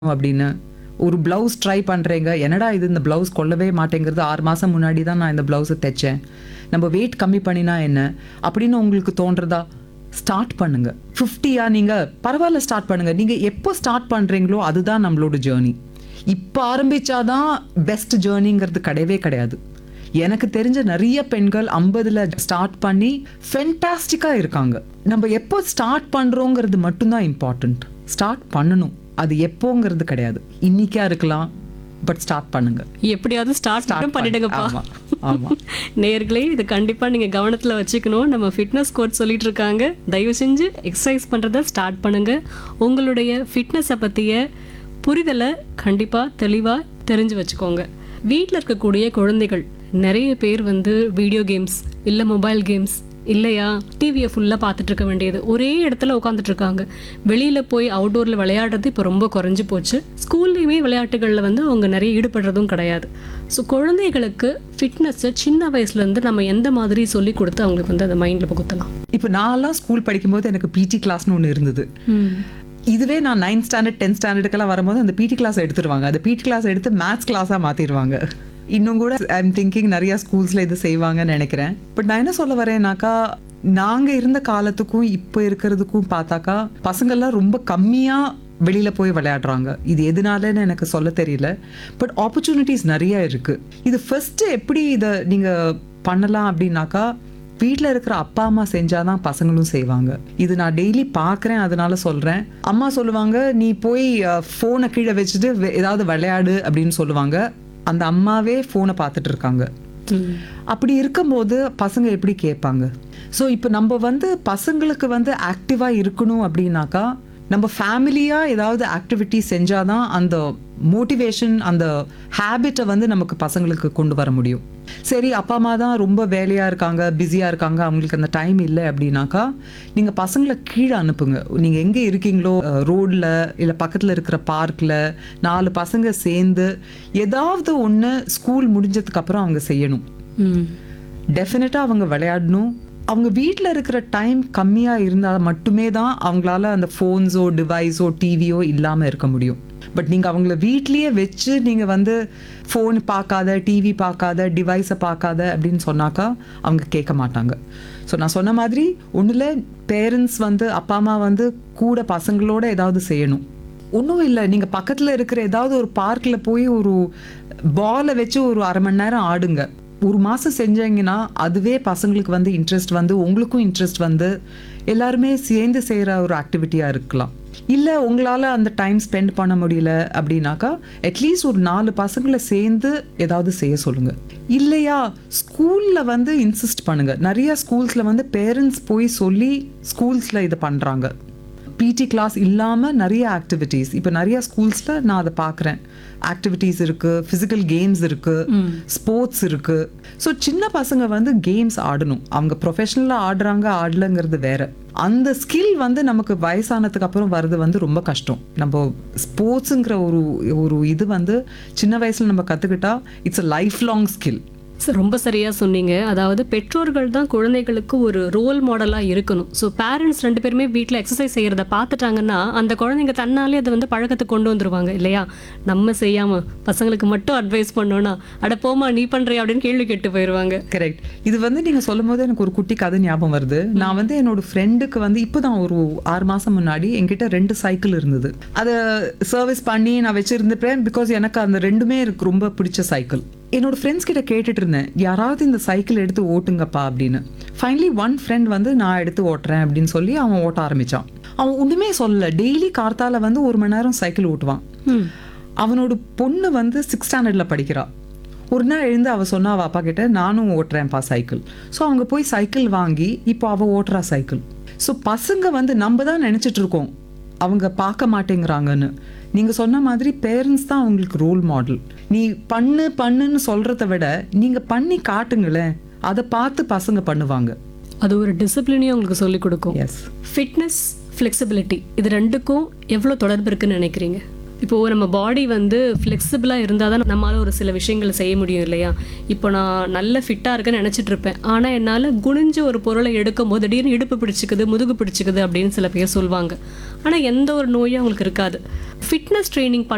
அப்படின்னு ஒரு blouse try பண்ணுறீங்க என்னடா இது இந்த பிளவுஸ் கொள்ளவே மாட்டேங்கிறது ஆறு மாதம் முன்னாடி தான் நான் இந்த பிளவுஸை தைச்சேன் நம்ம வெயிட் கம்மி பண்ணினா என்ன அப்படின்னு உங்களுக்கு தோன்றதா ஸ்டார்ட் பண்ணுங்க ஃபிஃப்டியா நீங்கள் பரவாயில்ல ஸ்டார்ட் பண்ணுங்க நீங்கள் எப்போ ஸ்டார்ட் பண்ணுறீங்களோ அதுதான் நம்மளோட ஜேர்னி இப்போ ஆரம்பிச்சாதான் பெஸ்ட் ஜேர்னிங்கிறது கிடையவே கிடையாது எனக்கு தெரிஞ்ச நிறைய பெண்கள் ஐம்பதுல ஸ்டார்ட் பண்ணி ஃபென்டாஸ்டிக்காக இருக்காங்க நம்ம எப்போ ஸ்டார்ட் பண்ணுறோங்கிறது மட்டும்தான் இம்பார்ட்டண்ட் ஸ்டார்ட் பண்ணணும் அது எப்போங்கிறது கிடையாது இன்னைக்கா இருக்கலாம் பட் ஸ்டார்ட் பண்ணுங்க எப்படியாவது ஸ்டார்ட் மட்டும் பண்ணிடுங்கப்பா ஆமா ஆமா நேர்களே இது கண்டிப்பா நீங்க கவனத்துல வச்சுக்கணும் நம்ம ஃபிட்னஸ் கோச் சொல்லிட்டு இருக்காங்க தயவு செஞ்சு எக்ஸசைஸ் பண்றத ஸ்டார்ட் பண்ணுங்க உங்களுடைய ஃபிட்னஸை பத்திய புரிதலை கண்டிப்பா தெளிவா தெரிஞ்சு வச்சுக்கோங்க வீட்டில் இருக்கக்கூடிய குழந்தைகள் நிறைய பேர் வந்து வீடியோ கேம்ஸ் இல்லை மொபைல் கேம்ஸ் இல்லையா டிவியை ஃபுல்லாக பார்த்துட்டு இருக்க வேண்டியது ஒரே இடத்துல உட்காந்துட்டு இருக்காங்க வெளியில் போய் அவுட்டோரில் விளையாடுறது இப்போ ரொம்ப குறைஞ்சு போச்சு ஸ்கூல்லையுமே விளையாட்டுகளில் வந்து அவங்க நிறைய ஈடுபடுறதும் கிடையாது ஸோ குழந்தைகளுக்கு ஃபிட்னஸை சின்ன வயசுலேருந்து நம்ம எந்த மாதிரி சொல்லி கொடுத்து அவங்களுக்கு வந்து அந்த மைண்டில் புகுத்தலாம் இப்போ நான்லாம் ஸ்கூல் படிக்கும்போது எனக்கு பிடி கிளாஸ்னு ஒன்று இருந்தது இதுவே நான் நைன்த் ஸ்டாண்டர்ட் டென்த் ஸ்டாண்டர்டுக்கெல்லாம் வரும்போது அந்த பிடி கிளாஸ் எடுத்துருவாங்க அந்த பிடி கிளாஸ் எடுத்து மேத்ஸ் கிளாஸாக மாற்றிடுவாங்க இன்னும் கூட ஐ எம் திங்கிங் நிறைய ஸ்கூல்ஸில் இது செய்வாங்கன்னு நினைக்கிறேன் பட் நான் என்ன சொல்ல வரேன்னாக்கா நாங்கள் இருந்த காலத்துக்கும் இப்போ இருக்கிறதுக்கும் பார்த்தாக்கா பசங்கள்லாம் ரொம்ப கம்மியாக வெளியில போய் விளையாடுறாங்க இது எதனாலன்னு எனக்கு சொல்ல தெரியல பட் ஆப்பர்ச்சுனிட்டிஸ் நிறைய இருக்கு இது ஃபர்ஸ்ட் எப்படி இதை நீங்க பண்ணலாம் அப்படின்னாக்கா வீட்டில் இருக்கிற அப்பா அம்மா செஞ்சாதான் பசங்களும் செய்வாங்க இது நான் டெய்லி பார்க்குறேன் அதனால சொல்கிறேன் அம்மா சொல்லுவாங்க நீ போய் ஃபோனை கீழே வச்சுட்டு வே- ஏதாவது விளையாடு அப்படின்னு சொல்லுவாங்க அந்த அம்மாவே ஃபோனை பார்த்துட்டு இருக்காங்க அப்படி இருக்கும்போது பசங்க எப்படி கேட்பாங்க ஸோ இப்போ நம்ம வந்து பசங்களுக்கு வந்து ஆக்டிவாக இருக்கணும் அப்படின்னாக்கா நம்ம ஃபேமிலியாக ஏதாவது ஆக்டிவிட்டி செஞ்சாதான் அந்த மோட்டிவேஷன் அந்த ஹேபிட்டை வந்து நமக்கு பசங்களுக்கு கொண்டு வர முடியும் சரி அப்பா அம்மா தான் ரொம்ப வேலையாக இருக்காங்க பிஸியாக இருக்காங்க அவங்களுக்கு அந்த டைம் இல்லை அப்படின்னாக்கா நீங்கள் பசங்களை கீழே அனுப்புங்க நீங்கள் எங்கே இருக்கீங்களோ ரோடில் இல்லை பக்கத்தில் இருக்கிற பார்க்கில் நாலு பசங்க சேர்ந்து ஏதாவது ஒன்று ஸ்கூல் முடிஞ்சதுக்கப்புறம் அவங்க செய்யணும் டெஃபினட்டாக அவங்க விளையாடணும் அவங்க வீட்டில் இருக்கிற டைம் கம்மியாக இருந்தால் மட்டுமே தான் அவங்களால அந்த ஃபோன்ஸோ டிவைஸோ டிவியோ இல்லாமல் இருக்க முடியும் பட் நீங்கள் அவங்கள வீட்லேயே வச்சு நீங்கள் வந்து ஃபோன் பார்க்காத டிவி பார்க்காத டிவைஸை பார்க்காத அப்படின்னு சொன்னாக்கா அவங்க கேட்க மாட்டாங்க ஸோ நான் சொன்ன மாதிரி ஒன்றில் பேரண்ட்ஸ் வந்து அப்பா அம்மா வந்து கூட பசங்களோட ஏதாவது செய்யணும் ஒன்றும் இல்லை நீங்கள் பக்கத்தில் இருக்கிற ஏதாவது ஒரு பார்க்கில் போய் ஒரு பாலை வச்சு ஒரு அரை மணி நேரம் ஆடுங்க ஒரு மாதம் செஞ்சீங்கன்னா அதுவே பசங்களுக்கு வந்து இன்ட்ரெஸ்ட் வந்து உங்களுக்கும் இன்ட்ரெஸ்ட் வந்து எல்லாருமே சேர்ந்து செய்கிற ஒரு ஆக்டிவிட்டியாக இருக்கலாம் இல்லை உங்களால் அந்த டைம் ஸ்பெண்ட் பண்ண முடியல அப்படின்னாக்கா அட்லீஸ்ட் ஒரு நாலு பசங்களை சேர்ந்து ஏதாவது செய்ய சொல்லுங்கள் இல்லையா ஸ்கூலில் வந்து இன்சிஸ்ட் பண்ணுங்கள் நிறைய ஸ்கூல்ஸில் வந்து பேரண்ட்ஸ் போய் சொல்லி ஸ்கூல்ஸில் இதை பண்ணுறாங்க பிடி கிளாஸ் இல்லாமல் நிறைய ஆக்டிவிட்டீஸ் இப்போ நிறைய ஸ்கூல்ஸில் நான் அதை பார்க்குறேன் ஆக்டிவிட்டீஸ் இருக்குது ஃபிசிக்கல் கேம்ஸ் இருக்குது ஸ்போர்ட்ஸ் இருக்குது ஸோ சின்ன பசங்க வந்து கேம்ஸ் ஆடணும் அவங்க ப்ரொஃபஷ்னலாக ஆடுறாங்க ஆடலங்கிறது வேற அந்த ஸ்கில் வந்து நமக்கு வயசானதுக்கு அப்புறம் வர்றது வந்து ரொம்ப கஷ்டம் நம்ம ஸ்போர்ட்ஸுங்கிற ஒரு ஒரு இது வந்து சின்ன வயசில் நம்ம கற்றுக்கிட்டா it's a lifelong skill sir ரொம்ப சரியா சொன்னீங்க அதாவது பெற்றோர்கள் தான் குழந்தைகளுக்கு ஒரு ரோல் மாடலா இருக்கணும் ஸோ பேரண்ட்ஸ் ரெண்டு பேருமே வீட்டில் எக்ஸசைஸ் செய்யறத பார்த்துட்டாங்கன்னா அந்த குழந்தைங்க தன்னாலே அதை வந்து பழக்கத்துக்கு கொண்டு வந்துருவாங்க இல்லையா நம்ம செய்யாம பசங்களுக்கு மட்டும் அட்வைஸ் பண்ணோம்னா அட போமா நீ பண்றியா அப்படின்னு கேள்வி கேட்டு போயிடுவாங்க கரெக்ட் இது வந்து நீங்க சொல்லும் போது எனக்கு ஒரு குட்டி கதை ஞாபகம் வருது நான் வந்து என்னோட ஃப்ரெண்டுக்கு வந்து இப்போதான் ஒரு ஆறு மாசம் முன்னாடி என்கிட்ட ரெண்டு சைக்கிள் இருந்தது அதை சர்வீஸ் பண்ணி நான் வச்சிருந்துப்பேன் பிகாஸ் எனக்கு அந்த ரெண்டுமே எனக்கு ரொம்ப பிடிச்ச சைக்கிள் என்னோட ஃப்ரெண்ட்ஸ் கிட்ட கேட்டுட்டு இருந்தேன் யாராவது இந்த சைக்கிள் எடுத்து ஓட்டுங்கப்பா அப்படின்னு ஃபைனலி ஒன் ஃப்ரெண்ட் வந்து நான் எடுத்து ஓட்டுறேன் அப்படின்னு சொல்லி அவன் ஓட்ட ஆரம்பிச்சான் அவன் ஒண்ணுமே சொல்லல டெய்லி கார்த்தால வந்து ஒரு மணி நேரம் சைக்கிள் ஓட்டுவான் ம் அவனோட பொண்ணு வந்து சிக்ஸ் ஸ்டாண்டர்டில் படிக்கிறா ஒரு நாள் எழுந்து அவ சொன்னா அவ அப்பா கிட்ட நானும் ஓட்டுறேன்ப்பா சைக்கிள் ஸோ அவங்க போய் சைக்கிள் வாங்கி இப்போ அவ ஓட்டுறா சைக்கிள் ஸோ பசங்க வந்து நம்ம தான் நினைச்சிட்டு இருக்கோம் அவங்க பார்க்க மாட்டேங்கிறாங்கன்னு நீங்க சொன்ன மாதிரி பேரண்ட்ஸ் தான் அவங்களுக்கு ரோல் மாடல் நீ பண்ணு பண்ணுன்னு சொல்றதை விட நீங்க பண்ணி காட்டுங்களேன் அதை பார்த்து பசங்க பண்ணுவாங்க அது ஒரு டிசிப்ளினையும் உங்களுக்கு சொல்லிக் கொடுக்கும் எஸ் ஃபிட்னஸ் ஃப்ளெக்சிபிலிட்டி இது ரெண்டுக்கும் எவ்வளோ தொடர்பு இருக்குன்னு நினைக்கிறீங்க இப்போ நம்ம பாடி வந்து ஃப்ளெக்சிபிளாக இருந்தால் தான் நம்மளால ஒரு சில விஷயங்களை செய்ய முடியும் இல்லையா இப்போ நான் நல்ல ஃபிட்டாக இருக்கேன்னு நினச்சிட்டு இருப்பேன் ஆனால் என்னால் குனிஞ்சு ஒரு பொருளை எடுக்கும் போது திடீர்னு இடுப்பு பிடிச்சிக்குது முதுகு பிடிச்சிக்குது அப்படின்னு சில பேர் சொல்லுவாங்க ஆனால் எந்த ஒரு நோயும் அவங்களுக்கு இருக்காது ஃபிட்னஸ் ட்ரைனிங்